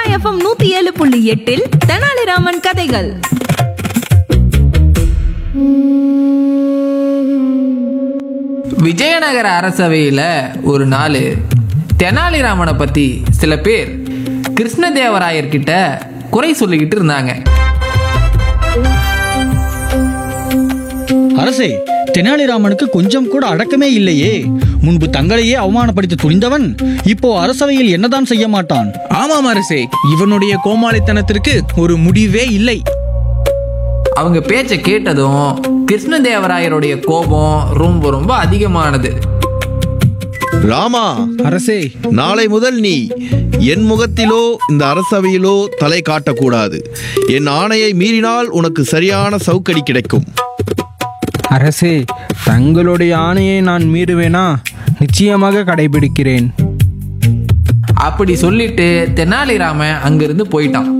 FM நூத்தி ஏழு புள்ளி எட்டில் தெனாலிராமன் கதைகள் விஜயநகர அரசவையில் ஒரு நாள் தெனாலிராமனை பற்றி சில பேர் கிருஷ்ணதேவராயர்கிட்ட குறை சொல்லிக்கிட்டு இருந்தாங்க அரசே தெனாலிராமனுக்கு கொஞ்சம் கூட அடக்கமே இல்லையே முன்பு தங்களையே அவமானப்படுத்தி துணிந்தவன் இப்போ அரசவையில் என்னதான் செய்ய மாட்டான் ஆமாம் அரசே இவனுடைய கோமாளித்தனத்திற்கு ஒரு முடிவே இல்லை அவங்க பேச்சை கேட்டதும் கிருஷ்ணதேவராயருடைய கோபம் ரொம்ப ரொம்ப அதிகமானது ராமா அரசே நாளை முதல் நீ என் முகத்திலோ இந்த அரசவையிலோ தலை காட்டக்கூடாது என் ஆணையை மீறினால் உனக்கு சரியான சவுக்கடி கிடைக்கும் அரசே தங்களுடைய ஆணையை நான் மீறுவேனா நிச்சயமாக கடைபிடிக்கிறேன் அப்படி சொல்லிட்டு தெனாலிராமன் அங்கிருந்து போயிட்டான்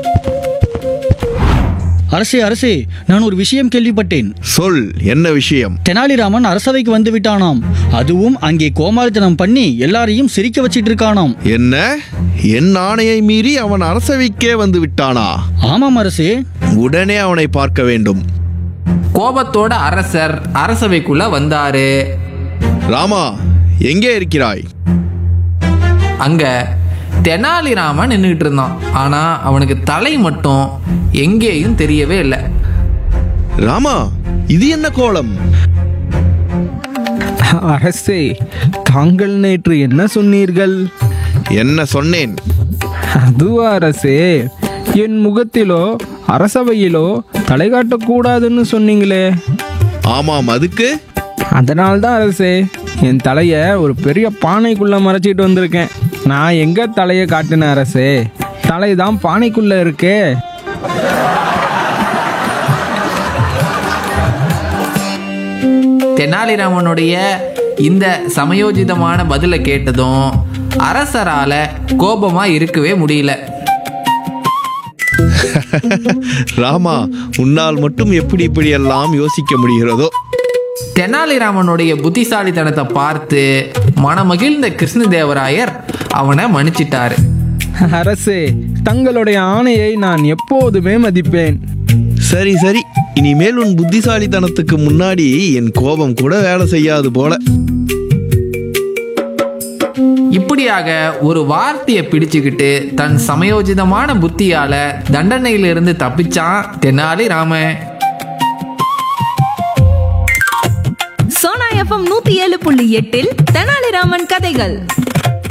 அரசே அரசே நான் ஒரு விஷயம் கேள்விப்பட்டேன் சொல் என்ன விஷயம் தெனாலிராமன் அரசவைக்கு வந்து விட்டானாம் அதுவும் அங்கே கோமாளித்தனம் பண்ணி எல்லாரையும் சிரிக்க வச்சிட்டு இருக்கானாம் என்ன என் ஆணையை மீறி அவன் அரசவைக்கே வந்து விட்டானா ஆமாம் அரசே உடனே அவனை பார்க்க வேண்டும் கோபத்தோட அரசர் அரசவைக்குள்ள வந்தாரு ராமா எங்கே இருக்கிறாய் அங்க தெனாலிராமன் நின்றுகிட்டு இருந்தான் ஆனா அவனுக்கு தலை மட்டும் எங்கேயும் தெரியவே இல்லை ராமா இது என்ன கோலம் அரசே தாங்கள் நேற்று என்ன சொன்னீர்கள் என்ன சொன்னேன் அதுவா அரசே என் முகத்திலோ அரசவையிலோ தலை காட்டக்கூடாதுன்னு சொன்னீங்களே ஆமாம் அதுக்கு அதனால்தான் அரசே என் தலையை ஒரு பெரிய பானைக்குள்ள மறைச்சிட்டு வந்திருக்கேன் நான் எங்க தலையை காட்டினேன் அரசே தலை தான் பானைக்குள்ள இருக்கே தெனாலிராமனுடைய இந்த சமயோஜிதமான பதிலை கேட்டதும் அரசரால கோபமா இருக்கவே முடியல ராமா உன்னால் மட்டும் எப்படி இப்படி எல்லாம் யோசிக்க முடிகிறதோ தெனாலிராமனுடைய புத்திசாலித்தனத்தை பார்த்து மனமகிழ்ந்த கிருஷ்ணதேவராயர் அவனை மன்னிச்சிட்டாரு அரசே தங்களுடைய ஆணையை நான் எப்போதுமே மதிப்பேன் சரி சரி இனிமேல் உன் புத்திசாலித்தனத்துக்கு முன்னாடி என் கோபம் கூட வேலை செய்யாது போல இப்படியாக ஒரு வார்த்தையை பிடிச்சுக்கிட்டு தன் சமயோஜிதமான புத்தியால தண்டனையிலிருந்து தப்பிச்சான் தெனாலிராமன் சோனா எஃப்எம் நூத்தி ஏழு புள்ளி எட்டில் தெனாலிராமன் கதைகள்